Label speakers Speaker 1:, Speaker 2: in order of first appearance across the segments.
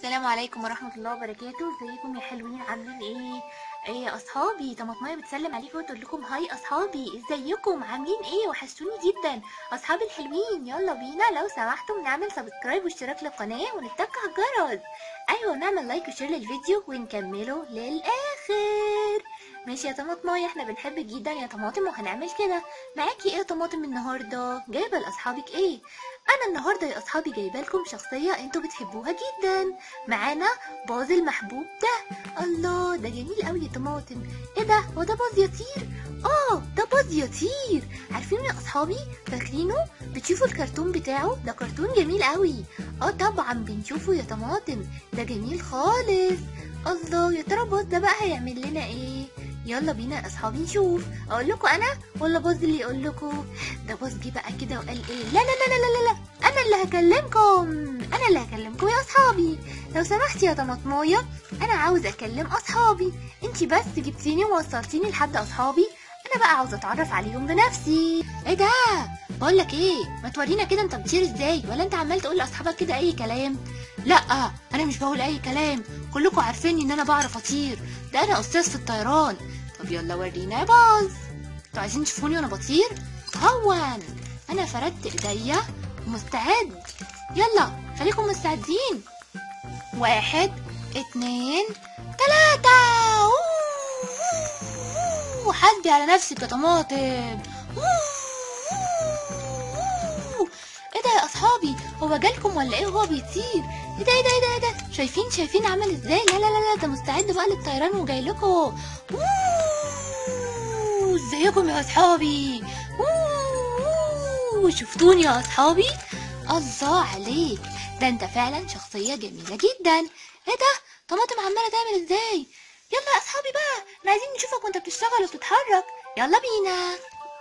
Speaker 1: السلام عليكم ورحمة الله وبركاته ازيكم يا حلوين عاملين ايه ايه يا اصحابي طماطمية بتسلم عليكم وتقول لكم هاي اصحابي ازيكم عاملين ايه وحشتوني جدا اصحابي الحلوين يلا بينا لو سمحتم نعمل سبسكرايب واشتراك للقناة ونتك على الجرس ايوه ونعمل لايك وشير للفيديو ونكمله للاخر ماشي يا طماطماية احنا بنحبك جدا يا طماطم وهنعمل كده معاكي ايه يا طماطم النهارده جايبه لاصحابك ايه انا النهارده يا اصحابي جايبه لكم شخصيه انتوا بتحبوها جدا معانا باز المحبوب ده الله ده جميل قوي يا طماطم ايه ده هو ده باز يطير اه ده باز يطير عارفين يا اصحابي فاكرينه بتشوفوا الكرتون بتاعه ده كرتون جميل قوي اه طبعا بنشوفه يا طماطم ده جميل خالص الله يا ترى باز ده بقى هيعمل لنا ايه يلا بينا يا اصحابي نشوف اقول لكم انا ولا باز اللي يقول لكم ده باز جه بقى كده وقال ايه لا لا لا لا لا لا انا اللي هكلمكم انا اللي هكلمكم يا اصحابي لو سمحتي يا طماطمايه انا عاوز اكلم اصحابي انتي بس جبتيني ووصلتيني لحد اصحابي انا بقى عاوزه اتعرف عليهم بنفسي ايه ده بقول لك ايه ما تورينا كده انت بتطير ازاي ولا انت عمال تقول لاصحابك كده اي كلام لا انا مش بقول اي كلام كلكم عارفين ان انا بعرف اطير ده انا استاذ في الطيران طب يلا ورينا يا باز انتوا عايزين تشوفوني وانا بطير هون انا فردت ايديا ومستعد يلا خليكم مستعدين واحد اتنين تلاتة أوه، حاسبي على نفسك يا طماطم أوه، ايه ده يا اصحابي هو جالكم ولا ايه وهو بيطير ايه ده ايه ده ايه ده ايه ده شايفين شايفين عمل ازاي لا لا لا لا ده مستعد بقى للطيران وجاي لكم أوه، ازيكم يا اصحابي أوه، شفتوني يا اصحابي الله عليك ده انت فعلا شخصية جميلة جدا ايه ده طماطم عمالة تعمل ازاي يلا يا اصحابي بقى احنا عايزين نشوفك وانت بتشتغل وتتحرك يلا بينا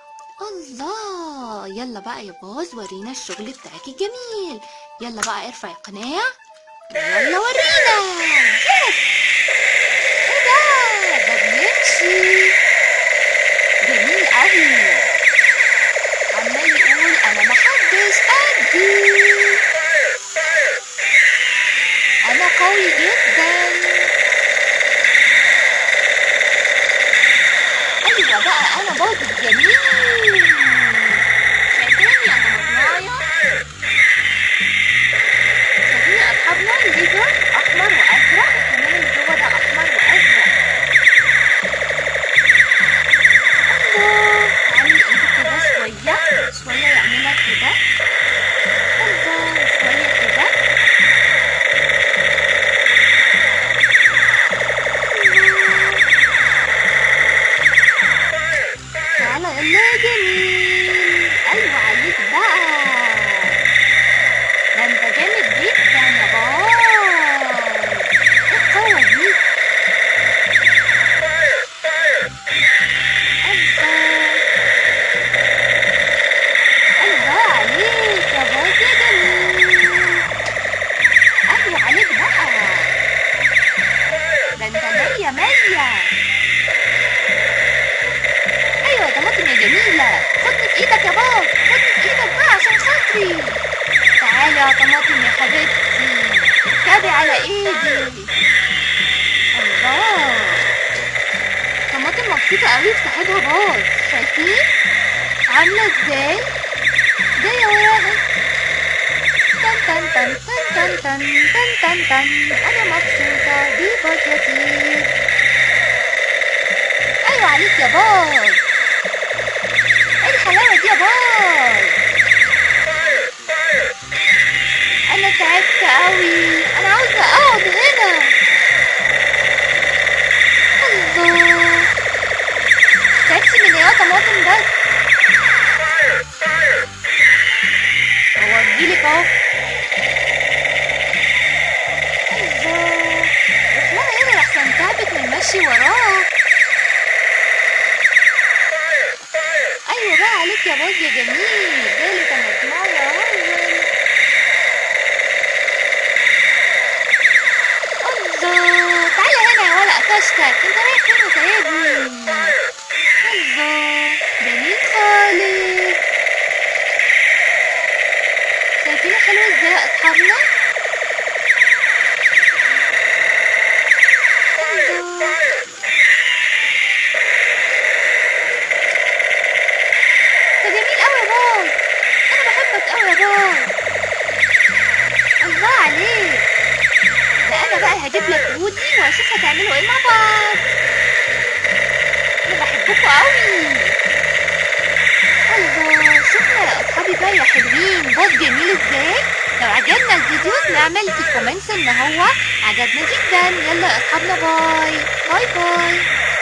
Speaker 1: الله يلا بقى يا باز ورينا الشغل بتاعك الجميل يلا بقى ارفع القناع يلا ورينا يس ايه ده ده بيمشي جميل قوي عمال يقول انا محدش قدي انا قوي جدا ايوه بقى انا باظ الجميل شايفين يا طماطمايه شايفين يا اصحابنا الليزر احمر وازرق وكمان اللي جوه ده احمر وازرق الله عامل ايده كده شويه شويه يعملها كده الله شويه كده تعالى يلا يا جميل ايوه عليك بقى ده انت جامد جدا يا باي ايه القوة دي الله ايوه عليك يا باي يا جميل ايوه عليك بقى ده انت مية مية ايوه طماطم يا جميلة خدني في ايدك يا بابا خدني في ايدك بقى عشان خاطري تعالي يا طماطم يا حبيبتي اركبي على ايدي الله طماطم مبسوطة قوي بصاحبها باظ شايفين عاملة ازاي جاية وراها تن تن تن تن تن تن تن تن تن انا مبسوطة دي باظ يطير ايوه عليك يا باظ ايه الحلاوة دي يا باي انا تعبت قوي انا عاوزة اقعد هنا الله تعبت من ايه يا طماطم بس هو اجيلك اهو الله اطلعي هنا لحسن تعبت من المشي وراه ايوه بقى عليك يا باز يا جميل جالي طماطمايه اول الله تعالى هنا يا ولد قفشتك انت رايح فين وسايبني الله جميل خالص شايفين حلوه ازاي يا اصحابنا باي انا بحبك قوي يا باي الله عليك ده انا بقى هجيب لك وودي واشوف هتعملوا ايه مع بعض انا بحبكوا قوي الله شفنا يا اصحابي بقى يا حلوين بوت جميل ازاي لو عجبنا الفيديو نعمل في الكومنتس ان هو عجبنا جدا يلا يا اصحابنا باي باي باي